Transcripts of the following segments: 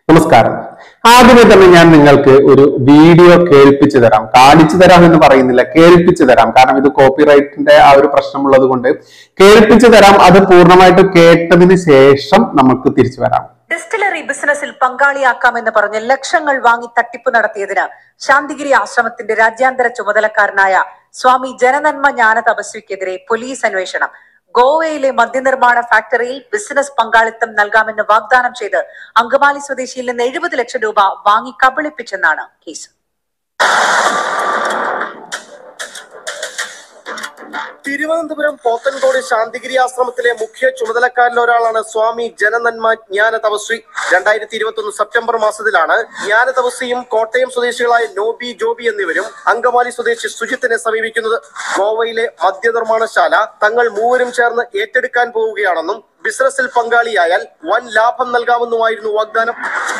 നമസ്കാരം ആദ്യമേ തന്നെ ഞാൻ നിങ്ങൾക്ക് ഒരു വീഡിയോ കേൾപ്പിച്ചു തരാം കാണിച്ചു തരാം എന്ന് പറയുന്നില്ല കേൾപ്പിച്ചു തരാം കാരണം ഇത് കോപ്പിറൈറ്റിന്റെ ആ ഒരു പ്രശ്നമുള്ളത് കൊണ്ട് കേൾപ്പിച്ചു തരാം അത് പൂർണ്ണമായിട്ട് കേട്ടതിന് ശേഷം നമുക്ക് തിരിച്ചു വരാം ഡിസ്റ്റിലറി ബിസിനസ്സിൽ പങ്കാളിയാക്കാമെന്ന് പറഞ്ഞ് ലക്ഷങ്ങൾ വാങ്ങി തട്ടിപ്പ് നടത്തിയതിന് ശാന്തിഗിരി ആശ്രമത്തിന്റെ രാജ്യാന്തര ചുമതലക്കാരനായ സ്വാമി ജനനന്മ ജ്ഞാന തപസ്വിക്കെതിരെ പോലീസ് അന്വേഷണം ഗോവയിലെ മദ്യനിർമ്മാണ ഫാക്ടറിയിൽ ബിസിനസ് പങ്കാളിത്തം നൽകാമെന്ന് വാഗ്ദാനം ചെയ്ത് അങ്കമാലി സ്വദേശിയിൽ നിന്ന് എഴുപത് ലക്ഷം രൂപ വാങ്ങി കബളിപ്പിച്ചെന്നാണ് കേസ് തിരുവനന്തപുരം പോത്തൻകോട് ശാന്തിഗിരി ആശ്രമത്തിലെ മുഖ്യ ചുമതലക്കാരിൽ ഒരാളാണ് സ്വാമി ജനനന്മ ജ്ഞാന തപസ്വി രണ്ടായിരത്തി ഇരുപത്തി ഒന്ന് സെപ്റ്റംബർ മാസത്തിലാണ് ജ്ഞാന തപസ്വിയും കോട്ടയം സ്വദേശികളായ നോബി ജോബി എന്നിവരും അങ്കമാലി സ്വദേശി സുജിത്തിനെ സമീപിക്കുന്നത് ഗോവയിലെ മദ്യനിർമ്മാണശാല തങ്ങൾ മൂവരും ചേർന്ന് ഏറ്റെടുക്കാൻ പോവുകയാണെന്നും ബിസിനസ്സിൽ പങ്കാളിയായാൽ വൻ ലാഭം നൽകാമെന്നുമായിരുന്നു വാഗ്ദാനം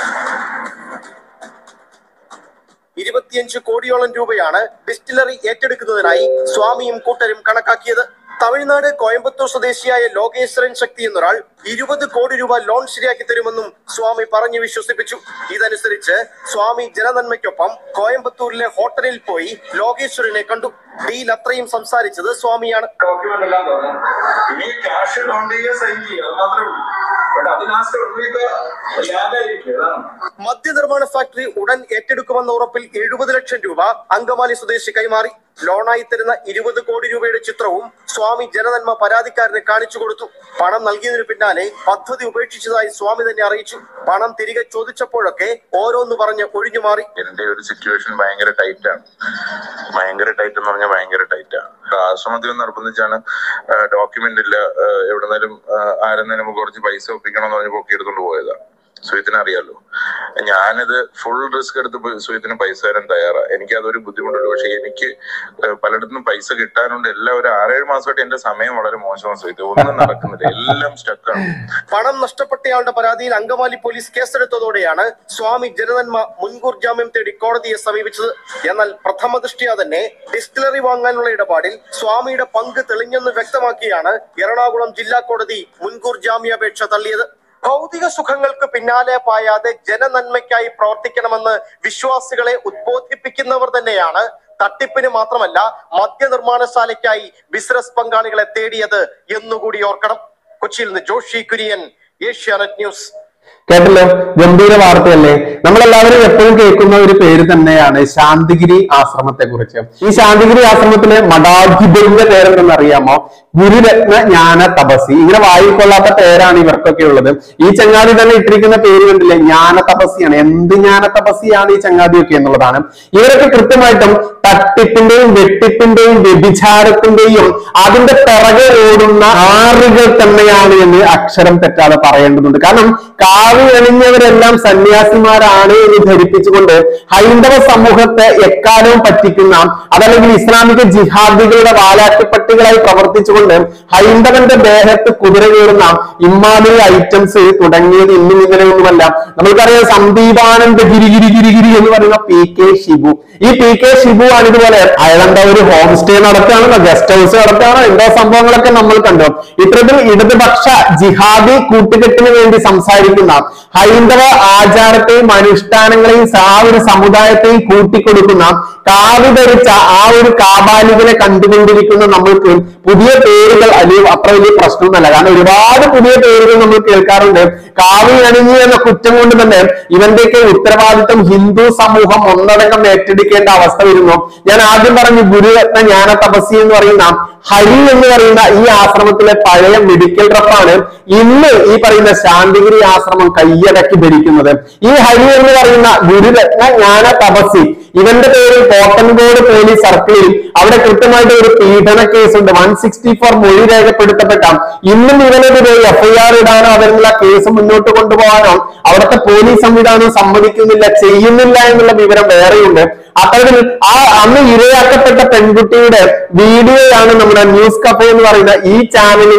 ഇരുപത്തിയഞ്ച് കോടിയോളം രൂപയാണ് ഡിസ്റ്റിലറി ഏറ്റെടുക്കുന്നതിനായി സ്വാമിയും കൂട്ടരും കണക്കാക്കിയത് തമിഴ്നാട് കോയമ്പത്തൂർ സ്വദേശിയായ ലോകേശ്വരൻ ശക്തി എന്നൊരാൾ ഇരുപത് കോടി രൂപ ലോൺ ശരിയാക്കി തരുമെന്നും സ്വാമി പറഞ്ഞു വിശ്വസിപ്പിച്ചു ഇതനുസരിച്ച് സ്വാമി ജനനന്മയ്ക്കൊപ്പം കോയമ്പത്തൂരിലെ ഹോട്ടലിൽ പോയി ലോകേശ്വരനെ കണ്ടു ഡീൽ അത്രയും സംസാരിച്ചത് സ്വാമിയാണ് ഡോക്യുമെന്റ് എല്ലാം തന്നു ഇനി ക്യാഷ് ലോൺ ചെയ്യുക സൈൻ ചെയ്യുക അത് മാത്രമേ ഉള്ളൂ ബട്ട് അത് ലാസ്റ്റ് ഉള്ളിലേക്ക് ലാഗായിരിക്കും അതാണ് മദ്യനിർമ്മാണ ഫാക്ടറി ഉടൻ ഏറ്റെടുക്കുമെന്ന ഉറപ്പിൽ എഴുപത് ലക്ഷം രൂപ അങ്കമാലി സ്വദേശി കൈമാറി ലോണായി തരുന്ന ഇരുപത് കോടി രൂപയുടെ ചിത്രവും സ്വാമി ജനനന്മ പരാതിക്കാരന് കാണിച്ചു കൊടുത്തു പണം നൽകിയതിനു പിന്നാലെ പദ്ധതി ഉപേക്ഷിച്ചതായി സ്വാമി തന്നെ അറിയിച്ചു പണം തിരികെ ചോദിച്ചപ്പോഴൊക്കെ ഓരോന്ന് പറഞ്ഞ് ഒഴിഞ്ഞു മാറി എന്റെ ഒരു സിറ്റുവേഷൻ ഭയങ്കര ടൈറ്റ് ആണ് ഭയങ്കര ടൈറ്റ് എന്ന് പറഞ്ഞാൽ ഭയങ്കര ടൈറ്റ് ആണ് ആശ്രമത്തിൽ നിർബന്ധിച്ചാണ് ഡോക്യുമെന്റ് ഇല്ല എവിടെന്നാലും ആരെന്നാലും നമുക്ക് കുറച്ച് പൈസ ഒപ്പിക്കണം എന്ന് പറഞ്ഞ് പൊക്കി എടുത്തോണ്ട് പോയതാ സുഹൃത്തിന് അറിയാലോ ഞാനിത് ഫുൾ റിസ്ക് എടുത്ത് പോയി സുഹൃത്തിന് പൈസ തരാൻ തയ്യാറാ എനിക്ക് അതൊരു ബുദ്ധിമുട്ടുള്ളൂ പക്ഷെ എനിക്ക് ഏഹ്, പലയിടത്തും പൈസ കിട്ടാനുണ്ട് എല്ലാം ഒരു ആറേഴ് മാസമായിട്ട് എന്റെ സമയം വളരെ മോശമാണ് സുഹൃത്ത് ഒന്നും നടക്കുന്നില്ല എല്ലാം സ്റ്റക്കാണ് പണം നഷ്ടപ്പെട്ടയാളുടെ പരാതിയിൽ അങ്കമാലി പോലീസ് കേസെടുത്തതോടെയാണ് സ്വാമി ജനനന്മ മുൻകൂർ ജാമ്യം തേടി കോടതിയെ സമീപിച്ചത് എന്നാൽ പ്രഥമ ദൃഷ്ടിയാ തന്നെ ഡിസ്റ്റിലറി വാങ്ങാനുള്ള ഇടപാടിൽ സ്വാമിയുടെ പങ്ക് തെളിഞ്ഞെന്ന് വ്യക്തമാക്കിയാണ് എറണാകുളം ജില്ലാ കോടതി മുൻകൂർ ജാമ്യാപേക്ഷ തള്ളിയത് ഭൗതിക സുഖങ്ങൾക്ക് പിന്നാലെ പായാതെ ജനനന്മയ്ക്കായി പ്രവർത്തിക്കണമെന്ന് വിശ്വാസികളെ ഉദ്ബോധിപ്പിക്കുന്നവർ തന്നെയാണ് തട്ടിപ്പിന് മാത്രമല്ല മദ്യനിർമ്മാണശാലയ്ക്കായി ബിസിനസ് പങ്കാളികളെ തേടിയത് എന്നുകൂടി ഓർക്കണം കൊച്ചിയിൽ നിന്ന് ജോഷി കുര്യൻ ഏഷ്യാനെറ്റ് ന്യൂസ് കേട്ടല്ലോ ഗംഭീര വാർത്തയല്ലേ നമ്മളെല്ലാവരും എപ്പോഴും കേൾക്കുന്ന ഒരു പേര് തന്നെയാണ് ശാന്തിഗിരി ആശ്രമത്തെ കുറിച്ച് ഈ ശാന്തിഗിരി ആശ്രമത്തിലെ മഠാധിപതിയുടെ പേരെന്തെന്ന് അറിയാമോ ഗുരുരത്ന ജ്ഞാന തപസി ഇങ്ങനെ വായിക്കൊള്ളാത്ത പേരാണ് ഇവർക്കൊക്കെ ഉള്ളത് ഈ ചങ്ങാതി തന്നെ ഇട്ടിരിക്കുന്ന പേര് കണ്ടില്ലേ ജ്ഞാന തപസിയാണ് എന്ത് ജ്ഞാന തപസിയാണ് ഈ ചങ്ങാതിയൊക്കെ എന്നുള്ളതാണ് ഇവരൊക്കെ കൃത്യമായിട്ടും തട്ടിപ്പിന്റെയും വെട്ടിപ്പിന്റെയും വ്യഭിചാരത്തിന്റെയും അതിന്റെ പിറകെ ഓടുന്ന ആറുകൾ തന്നെയാണ് എന്ന് അക്ഷരം തെറ്റാതെ പറയേണ്ടതുണ്ട് കാരണം കാവി അണിഞ്ഞവരെല്ലാം സന്യാസിമാരാണ് എന്ന് ധരിപ്പിച്ചുകൊണ്ട് ഹൈന്ദവ സമൂഹത്തെ എക്കാലവും പറ്റിക്കുന്ന അതല്ലെങ്കിൽ ഇസ്ലാമിക ജിഹാദികളുടെ വാലാട്ടിപ്പട്ടികളായി പ്രവർത്തിച്ചുകൊണ്ട് ഹൈന്ദവന്റെ ദേഹത്ത് കുതിര കയറുന്ന ഇമ്മാതിരി ഐറ്റംസ് തുടങ്ങിയത് ഇന്നും ഇന്നലെയൊന്നുമല്ല നമ്മൾക്കറിയാം സന്ദീപാനന്ദ ഗിരി ഗിരി ഗിരി ഗിരി എന്ന് പറയുന്ന പി കെ ഷിബു ഈ പി കെ ഷിബു ആണ് ഇതുപോലെ അയാളെന്താ ഒരു ഹോം സ്റ്റേ നടത്തുകയാണോ ഗസ്റ്റ് ഹൗസ് നടത്തുകയാണോ എന്തോ സംഭവങ്ങളൊക്കെ നമ്മൾ കണ്ടു ഇത്തരത്തിൽ ഇടതുപക്ഷ ജിഹാദി കൂട്ടുകെട്ടിന് വേണ്ടി സംസാരിക്കുന്ന ഹൈന്ദവ ആചാരത്തെയും അനുഷ്ഠാനങ്ങളെയും ആ ഒരു സമുദായത്തെയും കൂട്ടിക്കൊടുക്കുന്ന കാവി ധരിച്ച ആ ഒരു കാബാലികളെ കണ്ടുകൊണ്ടിരിക്കുന്ന നമ്മൾക്ക് പുതിയ പേരുകൾ അല്ലെങ്കിൽ അത്ര വലിയ പ്രശ്നമൊന്നുമല്ല കാരണം ഒരുപാട് പുതിയ പേരുകൾ നമ്മൾ കേൾക്കാറുണ്ട് കാവി അണിഞ്ഞു എന്ന കുറ്റം കൊണ്ട് തന്നെ ഇവന്റെയൊക്കെ ഉത്തരവാദിത്വം ഹിന്ദു സമൂഹം ഒന്നടങ്കം ഏറ്റെടുക്കേണ്ട അവസ്ഥ വരുന്നു ഞാൻ ആദ്യം പറഞ്ഞു ഗുരുരത്ന ജ്ഞാന തപസി എന്ന് പറയുന്ന ഹരി എന്ന് പറയുന്ന ഈ ആശ്രമത്തിലെ പഴയ മെഡിക്കൽ റപ്പാണ് ഇന്ന് ഈ പറയുന്ന ശാന്തിഗിരി ആശ്രമം കൈയടക്കി ധരിക്കുന്നത് ഈ ഹരി എന്ന് പറയുന്ന ഗുരുരത്ന ജ്ഞാന തപസി ഇവന്റെ പേരിൽ കോട്ടൻകോട് പോലീസ് സർക്കിളിൽ അവിടെ കൃത്യമായിട്ട് ഒരു പീഡന കേസുണ്ട് വൺ സിക്സ്റ്റി ഫോർ മൊഴി രേഖപ്പെടുത്തപ്പെട്ട ഇന്നും ഇവനെതിരെ എഫ്ഐആർ ഇടാനോ അവരുള്ള കേസ് മുന്നോട്ട് കൊണ്ടുപോകാനോ അവിടുത്തെ പോലീസ് സംവിധാനം സമ്മതിക്കുന്നില്ല ചെയ്യുന്നില്ല എന്നുള്ള വിവരം വേറെയുണ്ട് അത്തരത്തിൽ ആ അന്ന് ഇരയാക്കപ്പെട്ട പെൺകുട്ടിയുടെ വീഡിയോയാണ് നമ്മുടെ ന്യൂസ് കഫേ എന്ന് പറയുന്ന ഈ ചാനലില്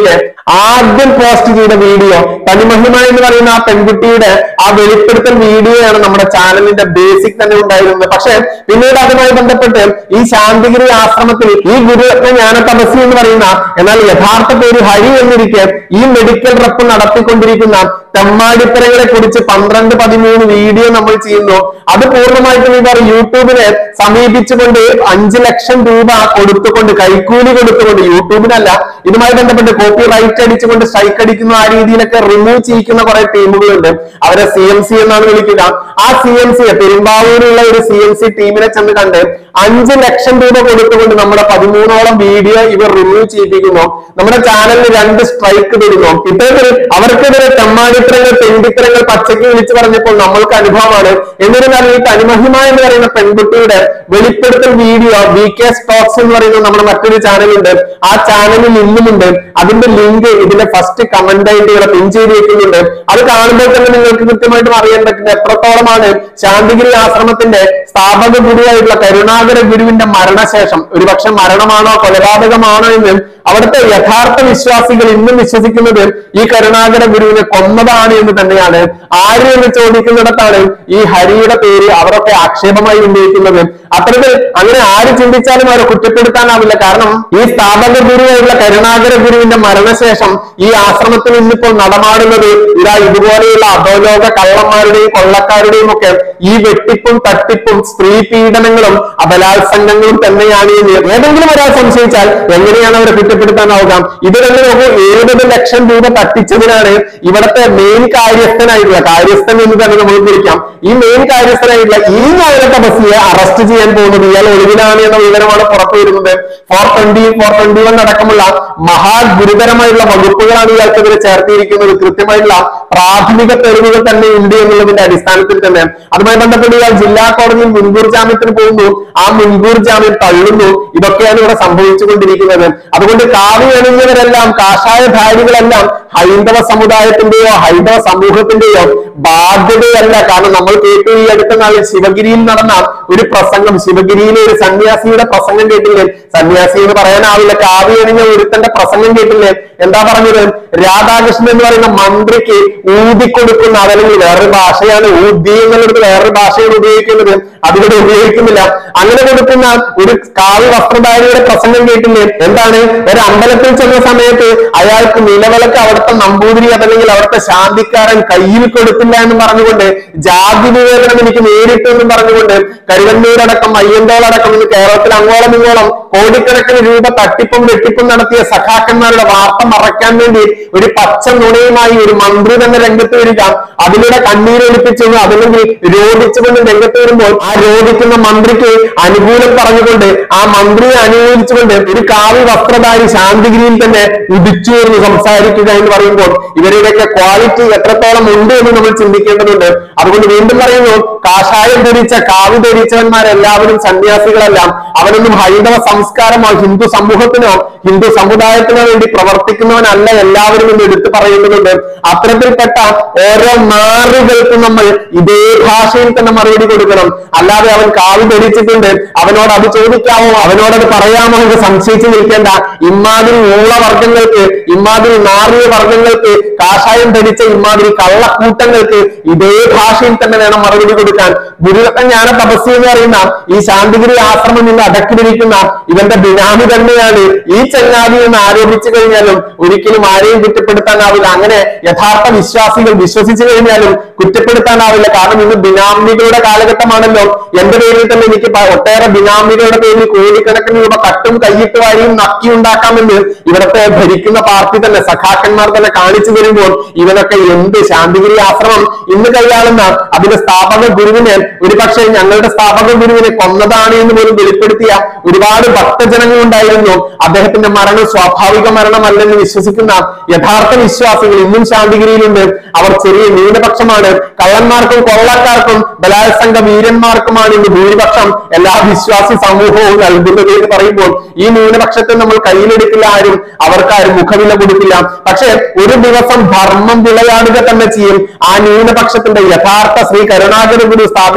ആദ്യം പോസ്റ്റ് ചെയ്ത വീഡിയോ തനിമഹിമ എന്ന് പറയുന്ന ആ പെൺകുട്ടിയുടെ ആ വെളിപ്പെടുത്തൽ വീഡിയോയാണ് നമ്മുടെ ചാനലിന്റെ ബേസിക് തന്നെ ഉണ്ടായിരുന്നത് പക്ഷെ പിന്നീട് അതുമായി ബന്ധപ്പെട്ട് ഈ ശാന്തിഗിരി ആശ്രമത്തിൽ ഈ ഗുരുരത്ന ജ്ഞാന തപസ്വി എന്ന് പറയുന്ന എന്നാൽ യഥാർത്ഥ പേര് ഹരി എന്നിരിക്കെ ഈ മെഡിക്കൽ റെപ്പ് നടത്തിക്കൊണ്ടിരിക്കുന്ന തെമ്മാടിത്തരങ്ങളെ കുറിച്ച് പന്ത്രണ്ട് പതിമൂന്ന് വീഡിയോ നമ്മൾ ചെയ്യുന്നു അത് പൂർണ്ണമായിട്ടും ഇവർ യൂട്യൂബിനെ സമീപിച്ചുകൊണ്ട് അഞ്ചു ലക്ഷം രൂപ കൊടുത്തുകൊണ്ട് കൈക്കൂലി കൊടുത്തുകൊണ്ട് യൂട്യൂബിനല്ല ഇതുമായി ബന്ധപ്പെട്ട് കോപ്പി റൈറ്റ് അടിച്ചുകൊണ്ട് സ്ട്രൈക്ക് അടിക്കുന്ന ആ രീതിയിലൊക്കെ റിമൂവ് ചെയ്യിക്കുന്ന കുറെ ടീമുകളുണ്ട് അവരെ സി എം സി എന്നാണ് വിളിക്കുക ആ സി എം സി പെരുമ്പാവൂരിലുള്ള ഒരു സി എം സി ടീമിനെ ചെന്ന് കണ്ട് അഞ്ചു ലക്ഷം രൂപ കൊടുത്തുകൊണ്ട് നമ്മുടെ പതിമൂന്നോളം വീഡിയോ ഇവർ റിമൂവ് ചെയ്യിപ്പിക്കുന്നു നമ്മുടെ ചാനലിന് രണ്ട് സ്ട്രൈക്ക് തരുന്നു ഇത്തരത്തിൽ അവർക്കെതിരെ തെമ്മാടിത്തരങ്ങൾ തെണ്ടിത്തരങ്ങൾ പച്ചയ്ക്ക് വിളിച്ചു പറഞ്ഞപ്പോൾ നമ്മൾക്ക് അനുഭവമാണ് എന്നിരുന്നാലും ഈ തനിമഹിമ എന്ന് പറയുന്ന പെൺകുട്ടിയുടെ വെളിപ്പെടുത്തൽ വീഡിയോ വി കെ സ്റ്റോക്സ് എന്ന് പറയുന്ന നമ്മുടെ മറ്റൊരു ചാനലുണ്ട് ആ ചാനലിൽ ഇന്നുമുണ്ട് അതിന്റെ ലിങ്ക് ഇതിന്റെ ഫസ്റ്റ് കമന്റ് ആയിട്ട് ഇവിടെ പിൻ ചെയ്ത് വെക്കുന്നുണ്ട് അത് കാണുമ്പോൾ തന്നെ നിങ്ങൾക്ക് കൃത്യമായിട്ടും അറിയാൻ പറ്റുന്ന എത്രത്തോളമാണ് ശാന്തിഗിരി ആശ്രമത്തിന്റെ സ്ഥാപക ഗുരുവായിട്ടുള്ള കരുണാകര ഗുരുവിന്റെ മരണശേഷം ഒരുപക്ഷെ മരണമാണോ കൊലപാതകമാണോ എന്ന് അവിടുത്തെ യഥാർത്ഥ വിശ്വാസികൾ ഇന്നും വിശ്വസിക്കുന്നത് ഈ കരുണാകര ഗുരുവിനെ കൊന്നതാണ് എന്ന് തന്നെയാണ് ആര് എന്ന് ചോദിക്കുന്നിടത്താണ് ഈ ഹരിയുടെ പേര് അവരൊക്കെ ആക്ഷേപമായി ഉന്നയിക്കുന്നത് അത്തരത്തിൽ അങ്ങനെ ആര് ചിന്തിച്ചാലും അവരെ കുറ്റപ്പെടുത്താനാവില്ല കാരണം ഈ സ്ഥാപക ഗുരുവായിട്ടുള്ള കരുണാകര ഗുരുവിന്റെ മരണശേഷം ഈ ആശ്രമത്തിൽ ഇന്നിപ്പോൾ നടമാടുന്നത് ഇതാ ഇതുപോലെയുള്ള അധോലോക കള്ളന്മാരുടെയും കൊള്ളക്കാരുടെയും ഒക്കെ ഈ വെട്ടിപ്പും തട്ടിപ്പും സ്ത്രീ പീഡനങ്ങളും അബലാത്സംഗങ്ങളും തന്നെയാണ് എന്ന് ഏതെങ്കിലും ഒരാൾ സംശയിച്ചാൽ എങ്ങനെയാണ് അവരെ കുറ്റപ്പെടുത്താനാവുക ഇത് തന്നെ നോക്കൂ എഴുപത് ലക്ഷം രൂപ തട്ടിച്ചതിനാണ് ഇവിടത്തെ മെയിൻ കാര്യസ്ഥനായിട്ടുള്ള കാര്യസ്ഥൻ എന്ന് തന്നെ നമുക്ക് വിളിക്കാം ഈ മെയിൻ കാര്യസ്ഥനായിട്ടുള്ള ഈ നഗര തപസ്യയെ അറസ്റ്റ് ചെയ്യാൻ പോകുന്നത് ഇയാൾ ഒളിവിലാണ് എന്ന വിവരമാണ് പുറത്തു വരുന്നത് four twenty four twenty one അടക്കമുള്ള മഹാഗുരുതരമായിട്ടുള്ള വകുപ്പുകളാണ് ഇയാൾക്കെതിരെ ചേർത്തിയിരിക്കുന്നത് കൃത്യമായിട്ടുള്ള പ്രാഥമിക തെളിവുകൾ തന്നെ ഉണ്ട് എന്നുള്ളതിന്റെ അടിസ്ഥാനത്തിൽ തന്നെ അതുമായി ബന്ധപ്പെട്ട് ഇയാൾ ജില്ലാ കോടതിയിൽ മുൻകൂർ ജാമ്യത്തിന് പോകുന്നു ആ മുൻകൂർ ജാമ്യം തള്ളുന്നു ഇതൊക്കെയാണ് ഇവിടെ സംഭവിച്ചുകൊണ്ടിരിക്കുന്നത് അതുകൊണ്ട് കാവി അണിഞ്ഞവരെല്ലാം കാഷായധാരികളെല്ലാം ഹൈന്ദവ സമുദായത്തിന്റെയോ ഹൈന്ദവ സമൂഹത്തിന്റെയോ ബാധ്യതയല്ല കാരണം നമ്മൾ കേട്ടു ഈ അടുത്ത നാളിൽ ശിവഗിരിയിൽ നടന്ന ഒരു പ്രസംഗം ശിവഗിരിയിലെ ഒരു സന്യാസിയുടെ പ്രസംഗം കേട്ടില്ലേ സന്യാസി എന്ന് പറയാനാവില്ല കാവി അണിഞ്ഞ ഒരുത്തന്റെ പ്രസംഗം കേട്ടില്ലേ എന്താ പറഞ്ഞത് രാധാകൃഷ്ണൻ എന്ന് പറയുന്ന മന്ത്രിക്ക് ഊതിക്കൊടുക്കുന്ന അതല്ലെങ്കിൽ വേറൊരു ഭാഷയാണ് ഊതി എന്നുള്ളത് വേറൊരു ഭാഷയാണ് ഉപയോഗിക്കുന്നത് അതിവിടെ ഉപയോഗിക്കുന്നില്ല അങ്ങനെ കൊടുക്കുന്ന ഒരു കാവി വസ്ത്രധാരിയുടെ പ്രസംഗം കേട്ടില്ലേ എന്താണ് ഒരു അമ്പലത്തിൽ ചെന്ന സമയത്ത് അയാൾക്ക് നിലവിളക്ക് അവിടുത്തെ നമ്പൂതിരി അതല്ലെങ്കിൽ അവിടുത്തെ ശാന്തിക്കാരൻ കയ്യിൽ കൊടുത്തില്ല എന്ന് പറഞ്ഞുകൊണ്ട് ജാതി വിവേചനം എനിക്ക് നേരിട്ടു എന്ന് പറഞ്ഞുകൊണ്ട് കരുവന്നൂരടക്കം അയ്യന്തോളടക്കം ഇന്ന് കേരളത്തിൽ അങ്ങോളം ഇങ്ങോളം കോടിക്കണക്കിന് രൂപ തട്ടിപ്പും വെട്ടിപ്പും നടത്തിയ സഖാക്കന്മാരുടെ വാർത്ത മറയ്ക്കാൻ വേണ്ടി ഒരു പച്ച നുണയുമായി ഒരു മന്ത്രി തന്നെ രംഗത്ത് വരിക അതിലൂടെ കണ്ണീരൊലിപ്പിച്ചു അതല്ലെങ്കിൽ രോധിച്ചുകൊണ്ട് രംഗത്ത് വരുമ്പോൾ ആ രോധിക്കുന്ന മന്ത്രിക്ക് അനുകൂലം പറഞ്ഞുകൊണ്ട് ആ മന്ത്രിയെ അനുകൂലിച്ചുകൊണ്ട് ഒരു കാവി വസ്ത്രധാരി ശാന്തിഗിരിയിൽ തന്നെ ഉദിച്ചു എന്ന് സംസാരിക്കുക എന്ന് പറയുമ്പോൾ ഇവരുടെയൊക്കെ ക്വാളിറ്റി എത്രത്തോളം ഉണ്ട് എന്ന് നമ്മൾ ചിന്തിക്കേണ്ടതുണ്ട് അതുകൊണ്ട് വീണ്ടും പറയുന്നു കാഷായം ധരിച്ച കാവി ധരിച്ചവന്മാരെല്ലാവരും സന്യാസികളെല്ലാം അവനൊന്നും ഹൈന്ദവ സംസ്കാരമോ ഹിന്ദു സമൂഹത്തിനോ ഹിന്ദു സമുദായത്തിനോ വേണ്ടി പ്രവർത്തിക്കുന്നവനല്ല എല്ലാവരും എന്ന് എടുത്തു പറയുന്നുണ്ട് അത്തരത്തിൽപ്പെട്ട ഓരോ നാറുകൾക്കും നമ്മൾ ഇതേ ഭാഷയിൽ തന്നെ മറുപടി കൊടുക്കണം അല്ലാതെ അവൻ കാവി ധരിച്ചിട്ടുണ്ട് അവനോട് അത് ചോദിക്കാമോ അവനോട് അത് പറയാമോ എന്ന് സംശയിച്ചു നിൽക്കേണ്ട ഇമാതിരി ഊളവർഗങ്ങൾക്ക് ഇമാതിരി നാറിയ വർഗങ്ങൾക്ക് കാഷായം ധരിച്ച ഇമാതിരി കള്ളക്കൂട്ടങ്ങൾക്ക് ഇതേ ഭാഷയിൽ തന്നെ വേണം മറുപടി കൊടുക്കാൻ ഗുരുരത്ന ജ്ഞാന തപസ്യ എന്ന് പറയുന്ന ഈ ശാന്തിഗിരി ആശ്രമം നിന്ന് അടക്കിലിരിക്കുന്ന ഇവന്റെ ബിനാമി തന്നെയാണ് ഈ ചങ്ങാതി എന്ന് ആരോപിച്ചു കഴിഞ്ഞാലും ഒരിക്കലും ആരെയും കുറ്റപ്പെടുത്താനാവില്ല അങ്ങനെ യഥാർത്ഥ വിശ്വാസികൾ വിശ്വസിച്ചു കഴിഞ്ഞാലും കുറ്റപ്പെടുത്താനാവില്ല കാരണം ഇന്ന് ബിനാമികളുടെ കാലഘട്ടമാണല്ലോ എന്റെ പേരിൽ തന്നെ എനിക്ക് പ- ഒട്ടേറെ ബിനാമികളുടെ പേരിൽ കോടിക്കണക്കിന് രൂപ കട്ടും കയ്യിട്ട് വാരിയും നക്കി ഉണ്ടാക്കാമെന്ന് ഇവിടത്തെ ഭരിക്കുന്ന പാർട്ടി തന്നെ സഖാക്കന്മാർ തന്നെ കാണിച്ചു വരുമ്പോൾ ഇവനൊക്കെ എന്ത് ശാന്തിഗിരി ആശ്രമം ഇന്ന് കൈയാളുന്ന അതിന്റെ സ്ഥാപക ഗുരുവിനെ ഒരുപക്ഷെ ഞങ്ങളുടെ സ്ഥാപക ഗുരുവിനെ കൊന്നതാണ് എന്ന് പോലും വെളിപ്പെടുത്തിയ ഒരുപാട് ഭക്തജനങ്ങൾ ഉണ്ടായിരുന്നു അദ്ദേഹത്തിന്റെ മരണം സ്വാഭാവിക മരണമല്ലെന്ന് വിശ്വസിക്കുന്ന യഥാർത്ഥ വിശ്വാസികൾ ഇന്നും ശാന്തിഗിരിയിലുണ്ട് അവർ ചെറിയ ന്യൂനപക്ഷമാണ് കള്ളന്മാർക്കും കൊള്ളക്കാർക്കും ബലാത്സംഗ വീരന്മാർക്കുമാണ് ഇന്ന് ഭൂരിപക്ഷം എല്ലാ വിശ്വാസി സമൂഹവും നൽകുന്നത് എന്ന് പറയുമ്പോൾ ഈ ന്യൂനപക്ഷത്തെ നമ്മൾ കയ്യിലെടുക്കില്ല ആരും അവർക്കാരും മുഖവില കൊടുക്കില്ല പക്ഷെ ഒരു ദിവസം ധർമ്മം വിളയാടുക തന്നെ ചെയ്യും ആ ന്യൂനപക്ഷത്തിന്റെ യഥാർത്ഥ ശ്രീ കരുണാകര ഗുരു സ്ഥാപിച്ച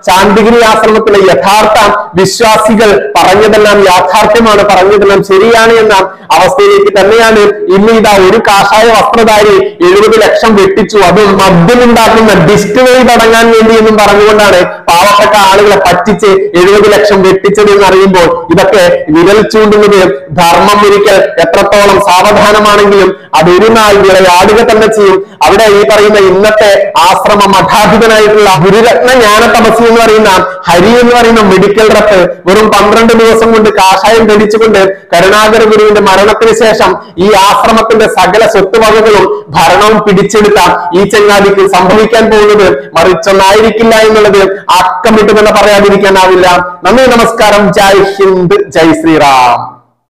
ശാന്തിഗിരി ആശ്രമത്തിലെ യഥാർത്ഥ വിശ്വാസികൾ പറഞ്ഞതെല്ലാം യാഥാർത്ഥ്യമാണ് പറഞ്ഞതെല്ലാം ശരിയാണ് എന്ന അവസ്ഥയിലേക്ക് തന്നെയാണ് ഇന്ന് ഇതാ ഒരു കാഷായ വസ്ത്രധാരി എഴുപത് ലക്ഷം വെട്ടിച്ചു അത് മദ്യമുണ്ടാക്കുന്ന ഡിസ്റ്റിലറി തുടങ്ങാൻ വേണ്ടി എന്നും പറഞ്ഞുകൊണ്ടാണ് പാവപ്പെട്ട ആളുകളെ പറ്റിച്ച് എഴുപത് ലക്ഷം വെട്ടിച്ചത് എന്ന് അറിയുമ്പോൾ ഇതൊക്കെ വിരൽ ചൂണ്ടുന്നത് ധർമ്മം ഒരിക്കൽ എത്രത്തോളം സാവധാനമാണെങ്കിലും അതൊരു നാൾ വിളയാടുക തന്നെ ചെയ്യും അവിടെ ഈ പറയുന്ന ഇന്നത്തെ ആശ്രമ മഠാധിപനായിട്ടുള്ള ഗുരുരത്ന ജ്ഞാന തപസ്വി എന്ന് പറയുന്ന ഹരി എന്ന് പറയുന്ന മെഡിക്കൽ റപ്പ് വെറും പന്ത്രണ്ട് ദിവസം കൊണ്ട് കാഷായം ധരിച്ചുകൊണ്ട് കരുണാകര ഗുരുവിന്റെ മരണത്തിന് ശേഷം ഈ ആശ്രമത്തിന്റെ സകല സ്വത്തുവകകളും ഭരണവും പിടിച്ചെടുത്ത ഈ ചങ്ങാതിക്ക് സംഭവിക്കാൻ പോകുന്നത് മറിച്ചൊന്നായിരിക്കില്ല എന്നുള്ളത് അക്കമിട്ട് തന്നെ പറയാതിരിക്കാനാവില്ല നന്ദി നമസ്കാരം ജയ് ഹിന്ദ് ജയ് ശ്രീറാം